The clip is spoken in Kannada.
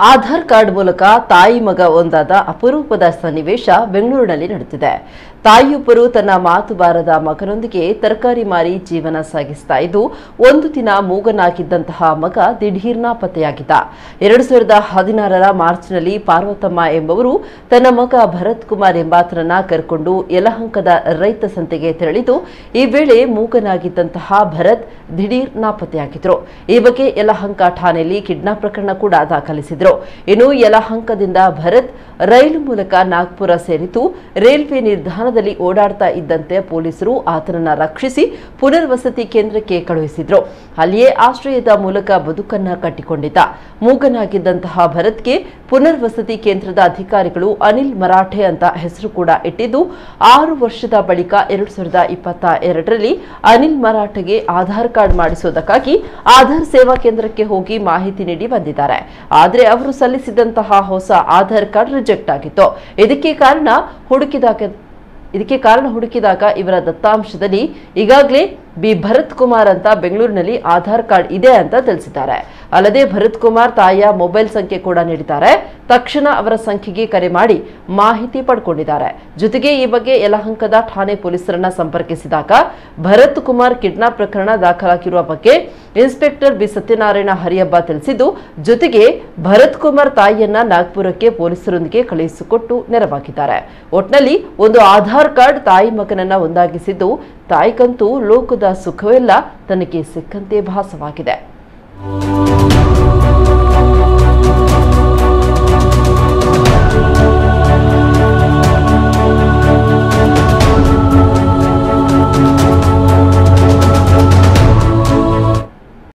ಆಧಾರ್ ಕಾರ್ಡ್ ಮೂಲಕ ತಾಯಿ ಮಗ ಒಂದಾದ ಅಪರೂಪದ ಸನ್ನಿವೇಶ ಬೆಂಗಳೂರಿನಲ್ಲಿ ನಡೆದಿದೆ ತಾಯಿಯೊಬ್ಬರು ತನ್ನ ಮಾತು ಬಾರದ ಮಗನೊಂದಿಗೆ ತರಕಾರಿ ಮಾರಿ ಜೀವನ ಸಾಗಿಸ್ತಾ ಇದ್ದು ಒಂದು ದಿನ ಮೂಗನಾಗಿದ್ದಂತಹ ಮಗ ದಿಢೀರ್ ನಾಪತ್ತೆಯಾಗಿದ್ದ ಎರಡು ಸಾವಿರದ ಹದಿನಾರರ ಮಾರ್ಚ್ನಲ್ಲಿ ಪಾರ್ವತಮ್ಮ ಎಂಬವರು ತನ್ನ ಮಗ ಭರತ್ ಕುಮಾರ್ ಎಂಬಾತನನ್ನ ಕರ್ಕೊಂಡು ಯಲಹಂಕದ ರೈತ ಸಂತೆಗೆ ತೆರಳಿದ್ದು ಈ ವೇಳೆ ಮೂಗನಾಗಿದ್ದಂತಹ ಭರತ್ ದಿಢೀರ್ ನಾಪತ್ತೆಯಾಗಿದ್ರು ಈ ಬಗ್ಗೆ ಯಲಹಂಕ ಠಾಣೆಯಲ್ಲಿ ಕಿಡ್ನಾಪ್ ಪ್ರಕರಣ ಕೂಡ ದಾಖಲಿಸಿದ್ರು ಇನ್ನು ಯಲಹಂಕದಿಂದ ಭರತ್ ರೈಲು ಮೂಲಕ ನಾಗ್ಪುರ ಸೇರಿತು ರೈಲ್ವೆ ನಿಲ್ದಾಣದಲ್ಲಿ ಓಡಾಡ್ತಾ ಇದ್ದಂತೆ ಪೊಲೀಸರು ಆತನನ್ನ ರಕ್ಷಿಸಿ ಪುನರ್ವಸತಿ ಕೇಂದ್ರಕ್ಕೆ ಕಳುಹಿಸಿದ್ರು ಅಲ್ಲಿಯೇ ಆಶ್ರಯದ ಮೂಲಕ ಬದುಕನ್ನ ಕಟ್ಟಿಕೊಂಡಿದ್ದ ಮೂಗನಾಗಿದ್ದಂತಹ ಭರತ್ಗೆ ಪುನರ್ವಸತಿ ಕೇಂದ್ರದ ಅಧಿಕಾರಿಗಳು ಅನಿಲ್ ಮರಾಠೆ ಅಂತ ಹೆಸರು ಕೂಡ ಇಟ್ಟಿದ್ದು ಆರು ವರ್ಷದ ಬಳಿಕ ಎರಡ್ ಸಾವಿರದ ಇಪ್ಪತ್ತ ಎರಡರಲ್ಲಿ ಅನಿಲ್ ಮರಾಠೆಗೆ ಆಧಾರ್ ಕಾರ್ಡ್ ಮಾಡಿಸೋದಕ್ಕಾಗಿ ಆಧಾರ್ ಸೇವಾ ಕೇಂದ್ರಕ್ಕೆ ಹೋಗಿ ಮಾಹಿತಿ ನೀಡಿ ಬಂದಿದ್ದಾರೆ ಆದರೆ ಅವರು ಸಲ್ಲಿಸಿದಂತಹ ಹೊಸ ಆಧಾರ್ ಕಾರ್ಡ್ ರಿಜೆಕ್ಟ್ ಆಗಿತ್ತು ಇದಕ್ಕೆ ಕಾರಣ ಹುಡುಕಿದಾಗ ಇದಕ್ಕೆ ಕಾರಣ ಹುಡುಕಿದಾಗ ಇವರ ದತ್ತಾಂಶದಲ್ಲಿ ಈಗಾಗಲೇ ಬಿ ಭರತ್ ಕುಮಾರ್ ಅಂತ ಬೆಂಗಳೂರಿನಲ್ಲಿ ಆಧಾರ್ ಕಾರ್ಡ್ ಇದೆ ಅಂತ ತಿಳಿಸಿದ್ದಾರೆ ಅಲ್ಲದೆ ಭರತ್ ಕುಮಾರ್ ತಾಯಿಯ ಮೊಬೈಲ್ ಸಂಖ್ಯೆ ಕೂಡ ನೀಡಿದ್ದಾರೆ ತಕ್ಷಣ ಅವರ ಸಂಖ್ಯೆಗೆ ಕರೆ ಮಾಡಿ ಮಾಹಿತಿ ಪಡ್ಕೊಂಡಿದ್ದಾರೆ ಜೊತೆಗೆ ಈ ಬಗ್ಗೆ ಯಲಹಂಕದ ಠಾಣೆ ಪೊಲೀಸರನ್ನ ಸಂಪರ್ಕಿಸಿದಾಗ ಭರತ್ ಕುಮಾರ್ ಕಿಡ್ನಾಪ್ ಪ್ರಕರಣ ದಾಖಲಾಗಿರುವ ಬಗ್ಗೆ ಇನ್ಸ್ಪೆಕ್ಟರ್ ಬಿ ಸತ್ಯನಾರಾಯಣ ಹರಿಯಬ್ಬ ತಿಳಿಸಿದ್ದು ಜೊತೆಗೆ ಭರತ್ ಕುಮಾರ್ ತಾಯಿಯನ್ನ ನಾಗ್ಪುರಕ್ಕೆ ಪೊಲೀಸರೊಂದಿಗೆ ಕಳುಹಿಸಿಕೊಟ್ಟು ನೆರವಾಗಿದ್ದಾರೆ ಒಟ್ನಲ್ಲಿ ಒಂದು ಆಧಾರ್ ಕಾರ್ಡ್ ತಾಯಿ ಮಗನನ್ನ ಒಂದಾಗಿಸಿದ್ದು ತಾಯಿಗಂತೂ ಲೋಕದ ಸುಖವೆಲ್ಲ ತನಗೆ ಸಿಕ್ಕಂತೆ ಭಾಸವಾಗಿದೆ